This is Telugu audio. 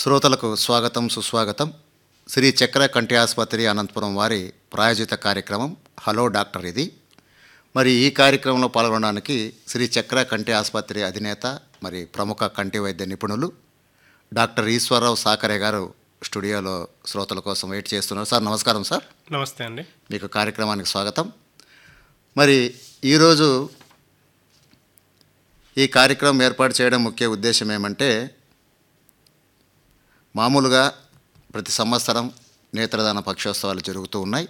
శ్రోతలకు స్వాగతం సుస్వాగతం శ్రీ చక్ర కంటి ఆసుపత్రి అనంతపురం వారి ప్రాయోజిత కార్యక్రమం హలో డాక్టర్ ఇది మరి ఈ కార్యక్రమంలో పాల్గొనడానికి శ్రీ చక్ర కంటి ఆసుపత్రి అధినేత మరి ప్రముఖ కంటి వైద్య నిపుణులు డాక్టర్ ఈశ్వరరావు సాకరే గారు స్టూడియోలో శ్రోతల కోసం వెయిట్ చేస్తున్నారు సార్ నమస్కారం సార్ నమస్తే అండి మీకు కార్యక్రమానికి స్వాగతం మరి ఈరోజు ఈ కార్యక్రమం ఏర్పాటు చేయడం ముఖ్య ఉద్దేశం ఏమంటే మామూలుగా ప్రతి సంవత్సరం నేత్రదాన పక్షోత్సవాలు జరుగుతూ ఉన్నాయి